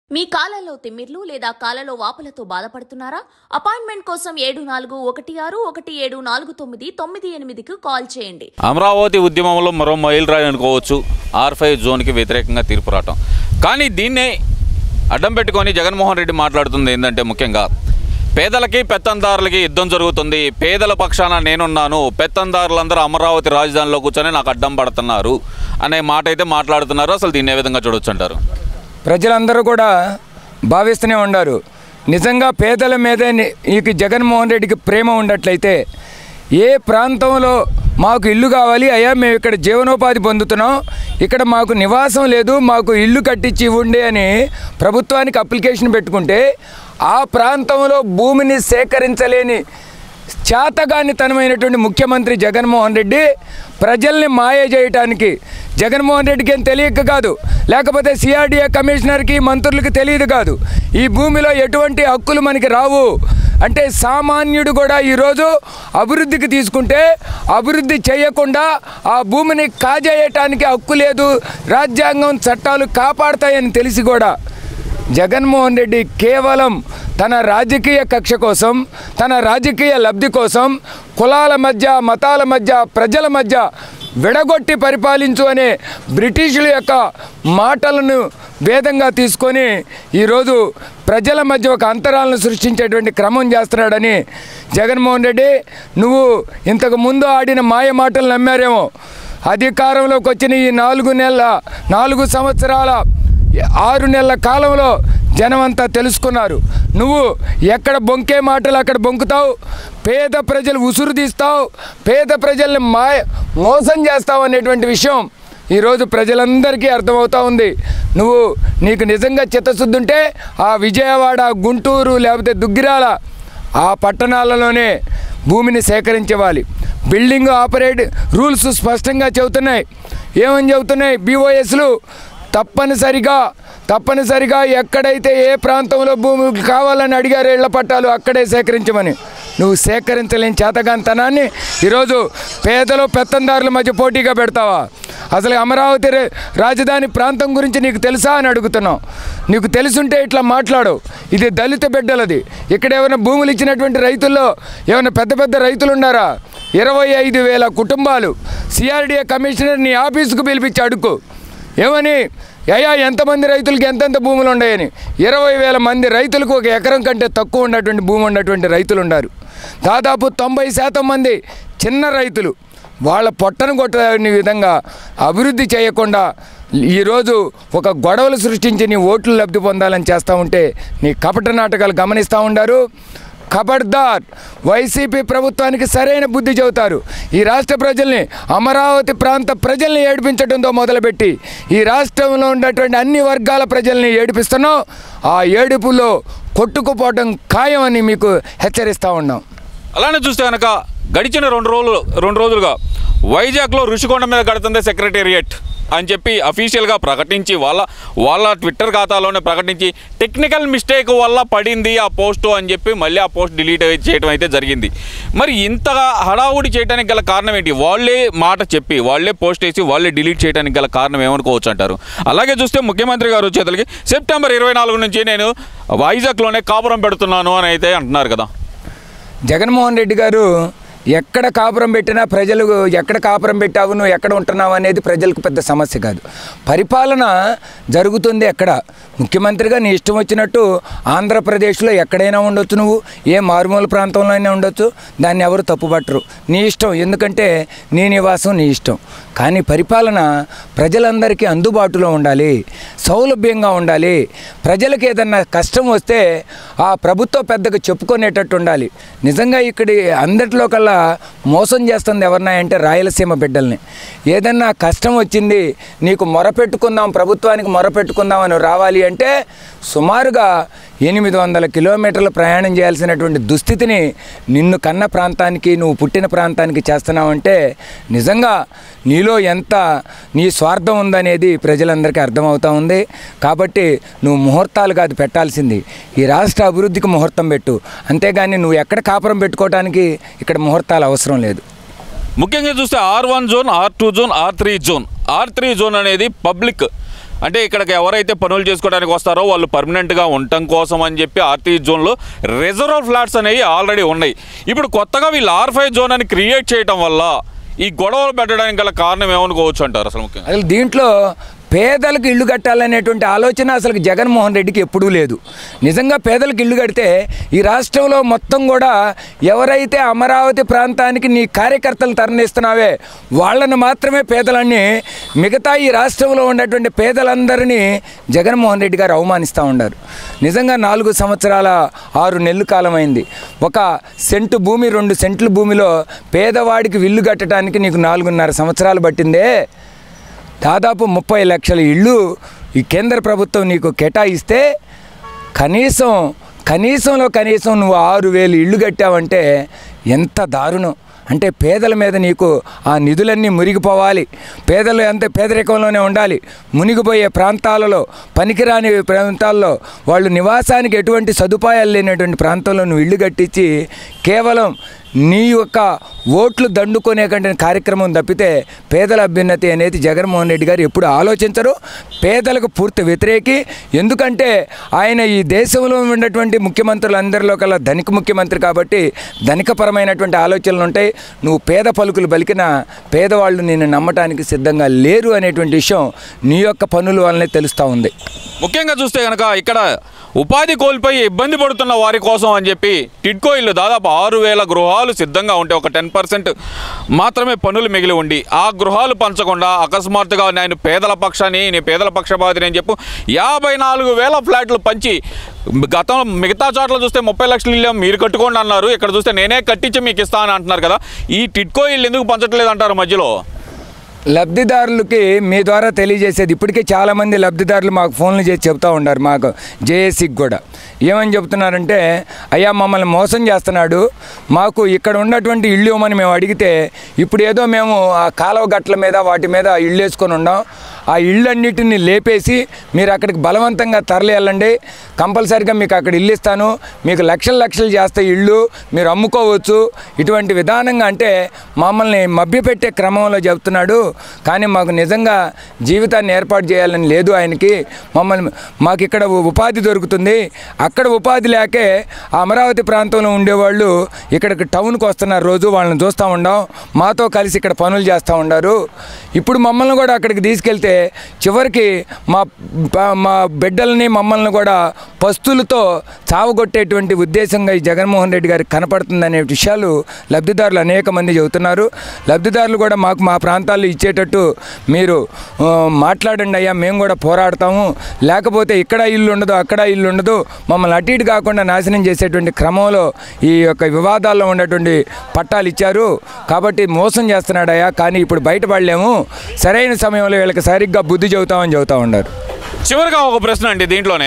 మీ కాలంలో తిమ్మిర్లు లేదా కాలలో వాపులతో బాధపడుతున్నారా అపాయింట్మెంట్ కోసం ఏడు నాలుగు ఒకటి ఆరు ఒకటి ఏడు నాలుగు తొమ్మిది తొమ్మిది ఎనిమిదికి కాల్ చేయండి అమరావతి ఉద్యమంలో మరో మైలురాయి అనుకోవచ్చు ఆర్ ఫైవ్ జోన్కి వ్యతిరేకంగా తీర్పు రావటం కానీ దీన్నే అడ్డం పెట్టుకొని జగన్మోహన్ రెడ్డి మాట్లాడుతుంది ఏంటంటే ముఖ్యంగా పేదలకి పెత్తందారులకి యుద్ధం జరుగుతుంది పేదల పక్షాన నేనున్నాను పెత్తందారులందరూ అమరావతి రాజధానిలో కూర్చొని నాకు అడ్డం పడుతున్నారు అనే మాట అయితే మాట్లాడుతున్నారు అసలు దీన్ని ఏ విధంగా చూడొచ్చు అంటారు ప్రజలందరూ కూడా భావిస్తూనే ఉన్నారు నిజంగా పేదల మీద ఈ జగన్మోహన్ రెడ్డికి ప్రేమ ఉన్నట్లయితే ఏ ప్రాంతంలో మాకు ఇల్లు కావాలి అయ్యా మేము ఇక్కడ జీవనోపాధి పొందుతున్నాం ఇక్కడ మాకు నివాసం లేదు మాకు ఇల్లు కట్టించి ఇవ్వండి అని ప్రభుత్వానికి అప్లికేషన్ పెట్టుకుంటే ఆ ప్రాంతంలో భూమిని సేకరించలేని చేతగానితనమైనటువంటి ముఖ్యమంత్రి జగన్మోహన్ రెడ్డి ప్రజల్ని మాయ చేయటానికి జగన్మోహన్ రెడ్డికి ఏం తెలియక కాదు లేకపోతే సిఆర్డీఏ కమిషనర్కి మంత్రులకి తెలియదు కాదు ఈ భూమిలో ఎటువంటి హక్కులు మనకి రావు అంటే సామాన్యుడు కూడా ఈరోజు అభివృద్ధికి తీసుకుంటే అభివృద్ధి చేయకుండా ఆ భూమిని కాజేయటానికి హక్కు లేదు రాజ్యాంగం చట్టాలు కాపాడతాయని తెలిసి కూడా జగన్మోహన్ రెడ్డి కేవలం తన రాజకీయ కక్ష కోసం తన రాజకీయ లబ్ధి కోసం కులాల మధ్య మతాల మధ్య ప్రజల మధ్య విడగొట్టి పరిపాలించు అనే బ్రిటిషుల యొక్క మాటలను వేదంగా తీసుకొని ఈరోజు ప్రజల మధ్య ఒక అంతరాలను సృష్టించేటువంటి క్రమం చేస్తున్నాడని జగన్మోహన్ రెడ్డి నువ్వు ఇంతకు ముందు ఆడిన మాయ మాటలు నమ్మారేమో అధికారంలోకి వచ్చిన ఈ నాలుగు నెలల నాలుగు సంవత్సరాల ఆరు నెలల కాలంలో జనమంతా తెలుసుకున్నారు నువ్వు ఎక్కడ బొంకే మాటలు అక్కడ బొంకుతావు పేద ప్రజలు ఉసురు తీస్తావు పేద ప్రజల్ని మాయ మోసం చేస్తావు అనేటువంటి విషయం ఈరోజు ప్రజలందరికీ అర్థమవుతా ఉంది నువ్వు నీకు నిజంగా చిత్తశుద్ధి ఉంటే ఆ విజయవాడ గుంటూరు లేకపోతే దుగ్గిరాల ఆ పట్టణాలలోనే భూమిని సేకరించేవాలి బిల్డింగ్ ఆపరేట్ రూల్స్ స్పష్టంగా చెబుతున్నాయి ఏమని చెబుతున్నాయి బీఓఎస్లు తప్పనిసరిగా తప్పనిసరిగా ఎక్కడైతే ఏ ప్రాంతంలో భూమి కావాలని అడిగారు ఇళ్ల పట్టాలు అక్కడే సేకరించమని నువ్వు సేకరించలేని చేతగాంతనాన్ని ఈరోజు పేదలు పెత్తందారుల మధ్య పోటీగా పెడతావా అసలు అమరావతి రే- రాజధాని ప్రాంతం గురించి నీకు తెలుసా అని అడుగుతున్నావు నీకు తెలుసుంటే ఇట్లా మాట్లాడు ఇది దళిత బిడ్డలది ఇక్కడ ఏమైనా భూములు ఇచ్చినటువంటి రైతుల్లో ఏమైనా పెద్ద పెద్ద రైతులు ఉన్నారా ఇరవై ఐదు వేల కుటుంబాలు సిఆర్డీఏ కమిషనర్ నీ ఆఫీసుకు పిలిపించి అడుగు ఏమని అయ్యా ఎంతమంది రైతులకి ఎంతెంత భూములు ఉన్నాయని ఇరవై వేల మంది రైతులకు ఒక ఎకరం కంటే తక్కువ ఉన్నటువంటి భూమి ఉన్నటువంటి రైతులు ఉన్నారు దాదాపు తొంభై శాతం మంది చిన్న రైతులు వాళ్ళ పొట్టను కొట్టని విధంగా అభివృద్ధి చేయకుండా ఈరోజు ఒక గొడవలు సృష్టించి నీ ఓట్లు లబ్ధి పొందాలని చేస్తూ ఉంటే నీ కపట నాటకాలు గమనిస్తూ ఉండారు ఖబర్దార్ వైసీపీ ప్రభుత్వానికి సరైన బుద్ధి చెబుతారు ఈ రాష్ట్ర ప్రజల్ని అమరావతి ప్రాంత ప్రజల్ని ఏడిపించడంతో మొదలుపెట్టి ఈ రాష్ట్రంలో ఉన్నటువంటి అన్ని వర్గాల ప్రజల్ని ఏడిపిస్తున్నాం ఆ ఏడుపులో కొట్టుకుపోవడం ఖాయమని మీకు హెచ్చరిస్తూ ఉన్నాం అలానే చూస్తే కనుక గడిచిన రెండు రోజులు రెండు రోజులుగా వైజాగ్లో ఋషికొండ మీద కడుతుంది సెక్రటేరియట్ అని చెప్పి అఫీషియల్గా ప్రకటించి వాళ్ళ వాళ్ళ ట్విట్టర్ ఖాతాలోనే ప్రకటించి టెక్నికల్ మిస్టేక్ వల్ల పడింది ఆ పోస్టు అని చెప్పి మళ్ళీ ఆ పోస్ట్ డిలీట్ అయి- చేయడం అయితే జరిగింది మరి ఇంతగా హడావుడి చేయడానికి గల కారణం ఏంటి వాళ్ళే మాట చెప్పి వాళ్ళే పోస్ట్ వేసి వాళ్ళే డిలీట్ చేయడానికి గల కారణం ఏమనుకోవచ్చు అంటారు అలాగే చూస్తే ముఖ్యమంత్రి గారు వచ్చేతలకి సెప్టెంబర్ ఇరవై నాలుగు నుంచి నేను వైజాగ్లోనే కాపురం పెడుతున్నాను అని అయితే అంటున్నారు కదా జగన్మోహన్ రెడ్డి గారు ఎక్కడ కాపురం పెట్టినా ప్రజలు ఎక్కడ కాపురం పెట్టావు నువ్వు ఎక్కడ ఉంటున్నావు అనేది ప్రజలకు పెద్ద సమస్య కాదు పరిపాలన జరుగుతుంది ఎక్కడ ముఖ్యమంత్రిగా నీ ఇష్టం వచ్చినట్టు ఆంధ్రప్రదేశ్లో ఎక్కడైనా ఉండొచ్చు నువ్వు ఏ మారుమూల ప్రాంతంలో అయినా ఉండొచ్చు దాన్ని ఎవరు తప్పుపట్టరు నీ ఇష్టం ఎందుకంటే నీ నివాసం నీ ఇష్టం కానీ పరిపాలన ప్రజలందరికీ అందుబాటులో ఉండాలి సౌలభ్యంగా ఉండాలి ప్రజలకు ఏదన్నా కష్టం వస్తే ఆ ప్రభుత్వ పెద్దకు చెప్పుకునేటట్టు ఉండాలి నిజంగా ఇక్కడి అందరిలో కల్లా మోసం చేస్తుంది ఎవరన్నా అంటే రాయలసీమ బిడ్డల్ని ఏదన్నా కష్టం వచ్చింది నీకు మొరపెట్టుకుందాం ప్రభుత్వానికి మొరపెట్టుకుందాం అని రావాలి అంటే సుమారుగా ఎనిమిది వందల కిలోమీటర్లు ప్రయాణం చేయాల్సినటువంటి దుస్థితిని నిన్ను కన్న ప్రాంతానికి నువ్వు పుట్టిన ప్రాంతానికి చేస్తున్నావంటే నిజంగా నీలో ఎంత నీ స్వార్థం ఉందనేది ప్రజలందరికీ అర్థమవుతా ఉంది కాబట్టి నువ్వు ముహూర్తాలు కాదు పెట్టాల్సింది ఈ రాష్ట్ర అభివృద్ధికి ముహూర్తం పెట్టు అంతేగాని నువ్వు ఎక్కడ కాపురం పెట్టుకోవడానికి ఇక్కడ ముహూర్తాలు అవసరం లేదు ముఖ్యంగా చూస్తే R one zone R two zone R three zone R three zone అనేది పబ్లిక్ అంటే ఇక్కడికి ఎవరైతే పనులు చేసుకోవడానికి వస్తారో వాళ్ళు పర్మనెంట్గా ఉండటం కోసం అని చెప్పి ఆర్టీ జోన్లో రిజర్వ్ ఫ్లాట్స్ అనేవి ఆల్రెడీ ఉన్నాయి ఇప్పుడు కొత్తగా వీళ్ళు ఆర్ ఫైవ్ జోన్ అని క్రియేట్ చేయటం వల్ల ఈ గొడవలు పెట్టడానికి గల కారణం ఏమనుకోవచ్చు అంటారు అసలు ముఖ్యంగా అసలు దీంట్లో పేదలకు ఇల్లు కట్టాలనేటువంటి ఆలోచన అసలు జగన్మోహన్ రెడ్డికి ఎప్పుడూ లేదు నిజంగా పేదలకు ఇల్లు కడితే ఈ రాష్ట్రంలో మొత్తం కూడా ఎవరైతే అమరావతి ప్రాంతానికి నీ కార్యకర్తలు తరలిస్తున్నావే వాళ్ళని మాత్రమే పేదలన్నీ మిగతా ఈ రాష్ట్రంలో ఉన్నటువంటి పేదలందరినీ జగన్మోహన్ రెడ్డి గారు అవమానిస్తూ ఉన్నారు నిజంగా నాలుగు సంవత్సరాల ఆరు నెలలు కాలం అయింది ఒక సెంటు భూమి రెండు సెంట్ల భూమిలో పేదవాడికి విల్లు కట్టడానికి నీకు నాలుగున్నర సంవత్సరాలు పట్టిందే దాదాపు ముప్పై లక్షల ఇళ్ళు ఈ కేంద్ర ప్రభుత్వం నీకు కేటాయిస్తే కనీసం కనీసంలో కనీసం నువ్వు ఆరు వేలు ఇళ్ళు కట్టావంటే ఎంత దారుణం అంటే పేదల మీద నీకు ఆ నిధులన్నీ మునిగిపోవాలి పేదలు ఎంత పేదరికంలోనే ఉండాలి మునిగిపోయే ప్రాంతాలలో పనికిరాని ప్రాంతాల్లో వాళ్ళు నివాసానికి ఎటువంటి సదుపాయాలు లేనటువంటి ప్రాంతంలో నువ్వు ఇల్లు కట్టించి కేవలం నీ యొక్క ఓట్లు దండుకునే కంటే కార్యక్రమం తప్పితే పేదల అభ్యున్నతి అనేది జగన్మోహన్ రెడ్డి గారు ఎప్పుడు ఆలోచించరు పేదలకు పూర్తి వ్యతిరేకి ఎందుకంటే ఆయన ఈ దేశంలో ఉన్నటువంటి ముఖ్యమంత్రులందరిలో కల్లా ధనిక ముఖ్యమంత్రి కాబట్టి ధనికపరమైనటువంటి ఆలోచనలు ఉంటాయి నువ్వు పేద పలుకులు పలికిన పేదవాళ్ళు నేను నమ్మటానికి సిద్ధంగా లేరు అనేటువంటి విషయం నీ యొక్క పనుల వల్లనే తెలుస్తూ ఉంది ముఖ్యంగా చూస్తే కనుక ఇక్కడ ఉపాధి కోల్పోయి ఇబ్బంది పడుతున్న వారి కోసం అని చెప్పి టిడ్కో ఇల్లు దాదాపు ఆరు వేల గృహాలు సిద్ధంగా ఉంటే ఒక టెన్ పర్సెంట్ మాత్రమే పనులు మిగిలి ఉండి ఆ గృహాలు పంచకుండా అకస్మాత్తుగా నేను పేదల పక్షాన్ని నేను పేదల పక్షపాతిని అని చెప్పు యాభై నాలుగు వేల ఫ్లాట్లు పంచి గతంలో మిగతా చోట్ల చూస్తే ముప్పై లక్షలు ఇల్లు మీరు కట్టుకోండి అన్నారు ఇక్కడ చూస్తే నేనే కట్టించి మీకు ఇస్తాను అంటున్నారు కదా ఈ టిడ్కో ఇల్లు ఎందుకు పంచట్లేదు అంటారు మధ్యలో లబ్ధిదారులకి మీ ద్వారా తెలియజేసేది ఇప్పటికే చాలామంది లబ్ధిదారులు మాకు ఫోన్లు చేసి చెప్తూ ఉన్నారు మాకు జేఏసీకి కూడా ఏమని చెప్తున్నారంటే అయ్యా మమ్మల్ని మోసం చేస్తున్నాడు మాకు ఇక్కడ ఉన్నటువంటి ఇల్లు ఇవ్వమని మేము అడిగితే ఇప్పుడు ఏదో మేము ఆ కాలువ గట్ల మీద వాటి మీద ఇల్లు వేసుకొని ఉన్నాం ఆ ఇళ్ళన్నిటిని లేపేసి మీరు అక్కడికి బలవంతంగా తరలి వెళ్ళండి కంపల్సరిగా మీకు అక్కడ ఇల్లు ఇస్తాను మీకు లక్షలు లక్షలు చేస్తే ఇళ్ళు మీరు అమ్ముకోవచ్చు ఇటువంటి విధానంగా అంటే మమ్మల్ని మభ్యపెట్టే క్రమంలో చెప్తున్నాడు కానీ మాకు నిజంగా జీవితాన్ని ఏర్పాటు చేయాలని లేదు ఆయనకి మమ్మల్ని మాకు ఇక్కడ ఉపాధి దొరుకుతుంది అక్కడ ఉపాధి లేకే ఆ అమరావతి ప్రాంతంలో ఉండేవాళ్ళు ఇక్కడికి టౌన్కి వస్తున్నారు రోజు వాళ్ళని చూస్తూ ఉండం మాతో కలిసి ఇక్కడ పనులు చేస్తూ ఉన్నారు ఇప్పుడు మమ్మల్ని కూడా అక్కడికి తీసుకెళ్తే చివరికి మా ప- మా బిడ్డల్ని మమ్మల్ని కూడా పస్తులతో చావగొట్టేటువంటి ఉద్దేశంగా ఈ జగన్మోహన్ రెడ్డి గారికి కనపడుతుందనే విషయాలు లబ్ధిదారులు అనేక మంది చెబుతున్నారు లబ్ధిదారులు కూడా మాకు మా ప్రాంతాల్లో ఇచ్చేటట్టు మీరు ఆ, మాట్లాడండి అయ్యా మేము కూడా పోరాడతాము లేకపోతే ఇక్కడ ఇల్లు ఉండదు అక్కడ ఇల్లు ఉండదు మమ్మల్ని అటు ఇటు కాకుండా నాశనం చేసేటువంటి క్రమంలో ఈ యొక్క వివాదాల్లో ఉన్నటువంటి పట్టాలు ఇచ్చారు కాబట్టి మోసం చేస్తున్నాడయ్యా కానీ ఇప్పుడు బయటపడలేము సరైన సమయంలో వీళ్ళకి సరిగ్గా బుద్ధి చెబుతామని చెబుతా ఉన్నారు చివరిగా ఒక ప్రశ్న అండి దీంట్లోనే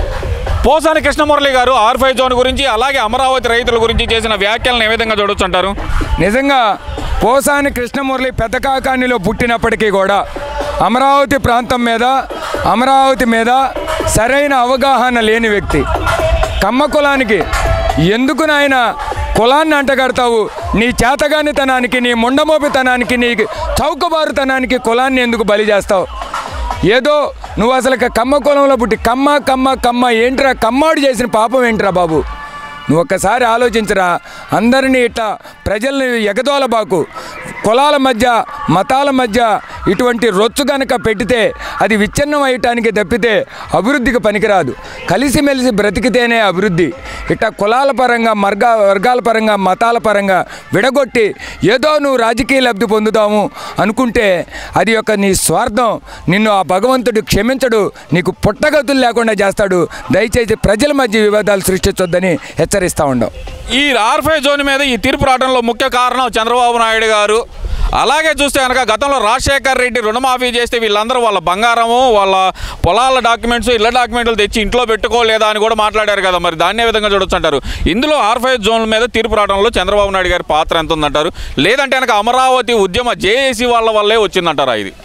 పోసాని కృష్ణమురళి గారు ఆర్ ఫైవ్ జోన్ గురించి అలాగే అమరావతి రైతుల గురించి చేసిన వ్యాఖ్యలను ఏ విధంగా చూడొచ్చు అంటారు నిజంగా పోసాని కృష్ణమురళి పెద్దకాకానిలో పుట్టినప్పటికీ కూడా అమరావతి ప్రాంతం మీద అమరావతి మీద సరైన అవగాహన లేని వ్యక్తి కమ్మ కులానికి ఎందుకు నాయన కులాన్ని అంటగడతావు నీ చేతగానితనానికి నీ ముండమోపితనానికి నీ చౌకబారుతనానికి కులాన్ని ఎందుకు బలి చేస్తావు ఏదో నువ్వు అసలు కమ్మ కులంలో పుట్టి కమ్మ కమ్మ కమ్మ ఏంట్రా కమ్మాడు చేసిన పాపం ఏంట్రా బాబు నువ్వు ఒక్కసారి ఆలోచించరా అందరినీ ఇట్లా ప్రజల్ని ఎగదోలబాకు కులాల మధ్య మతాల మధ్య ఇటువంటి రొచ్చు గనక పెడితే అది విచ్ఛిన్నం అయ్యటానికి తప్పితే అభివృద్ధికి పనికిరాదు కలిసిమెలిసి బ్రతికితేనే అభివృద్ధి ఇట్లా కులాల పరంగా మర్గ వర్గాల పరంగా మతాల పరంగా విడగొట్టి ఏదో నువ్వు రాజకీయ లబ్ధి పొందుతాము అనుకుంటే అది యొక్క నీ స్వార్థం నిన్ను ఆ భగవంతుడు క్షమించడు నీకు పుట్టగతులు లేకుండా చేస్తాడు దయచేసి ప్రజల మధ్య వివాదాలు సృష్టించొద్దని హెచ్చరిస్తూ ఉండం ఈ ఆర్ ఫైవ్ జోన్ మీద ఈ తీర్పు రావడంలో ముఖ్య కారణం చంద్రబాబు నాయుడు గారు అలాగే చూస్తే కనుక గతంలో రాజశేఖర్ రెడ్డి రుణమాఫీ చేస్తే వీళ్ళందరూ వాళ్ళ బంగారము వాళ్ళ పొలాల డాక్యుమెంట్స్ ఇళ్ళ డాక్యుమెంట్లు తెచ్చి ఇంట్లో పెట్టుకోలేదా అని కూడా మాట్లాడారు కదా మరి దాన్ని ఏ విధంగా చూడొచ్చు అంటారు ఇందులో ఆర్ ఫైవ్ జోన్ మీద తీర్పు రావడంలో చంద్రబాబు నాయుడు గారి పాత్ర ఎంత ఉందంటారు లేదంటే కనుక అమరావతి ఉద్యమ జేఏసీ వాళ్ళ వల్లే వచ్చిందంటారా ఇది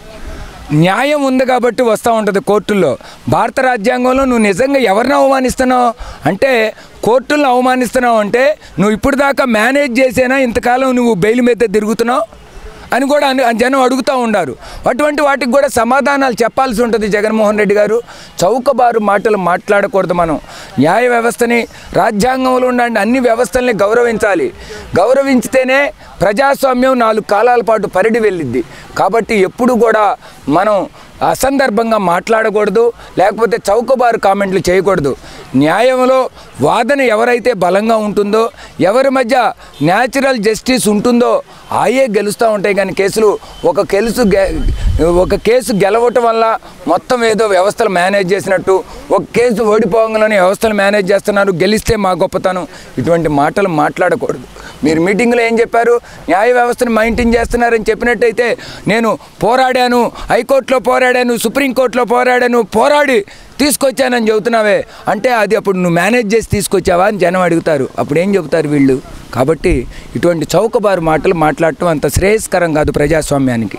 న్యాయం ఉంది కాబట్టి వస్తూ ఉంటుంది కోర్టుల్లో భారత రాజ్యాంగంలో నువ్వు నిజంగా ఎవరిని అవమానిస్తున్నావు అంటే కోర్టులను అవమానిస్తున్నావు అంటే నువ్వు ఇప్పుడు దాకా మేనేజ్ చేసేనా ఇంతకాలం నువ్వు బెయిల్ మీద తిరుగుతున్నావు అని కూడా అని- జనం అడుగుతూ ఉన్నారు అటువంటి వాటికి కూడా సమాధానాలు చెప్పాల్సి ఉంటుంది జగన్మోహన్ రెడ్డి గారు చౌకబారు మాటలు మాట్లాడకూడదు మనం న్యాయ వ్యవస్థని రాజ్యాంగంలో ఉన్న అన్ని వ్యవస్థల్ని గౌరవించాలి గౌరవించితేనే ప్రజాస్వామ్యం నాలుగు కాలాల పాటు పరిడి వెళ్ళిద్ది కాబట్టి ఎప్పుడు కూడా మనం అసందర్భంగా మాట్లాడకూడదు లేకపోతే చౌకబారు కామెంట్లు చేయకూడదు న్యాయంలో వాదన ఎవరైతే బలంగా ఉంటుందో ఎవరి మధ్య న్యాచురల్ జస్టిస్ ఉంటుందో ఆయే గెలుస్తూ ఉంటాయి కానీ కేసులు ఒక కేసు గె ఒక కేసు గెలవటం వల్ల మొత్తం ఏదో వ్యవస్థలు మేనేజ్ చేసినట్టు ఒక కేసు ఓడిపోగానే వ్యవస్థలు మేనేజ్ చేస్తున్నారు గెలిస్తే మా గొప్పతనం ఇటువంటి మాటలు మాట్లాడకూడదు మీరు మీటింగ్లో ఏం చెప్పారు న్యాయ వ్యవస్థను మెయింటైన్ చేస్తున్నారని చెప్పినట్టయితే నేను పోరాడాను హైకోర్టులో పోరాడాను సుప్రీంకోర్టులో పోరాడాను పోరాడి తీసుకొచ్చానని చెబుతున్నావే అంటే అది అప్పుడు నువ్వు మేనేజ్ చేసి తీసుకొచ్చావా అని జనం అడుగుతారు అప్పుడు ఏం చెబుతారు వీళ్ళు కాబట్టి ఇటువంటి చౌకబారు మాటలు మాట్లాడటం అంత శ్రేయస్కరం కాదు ప్రజాస్వామ్యానికి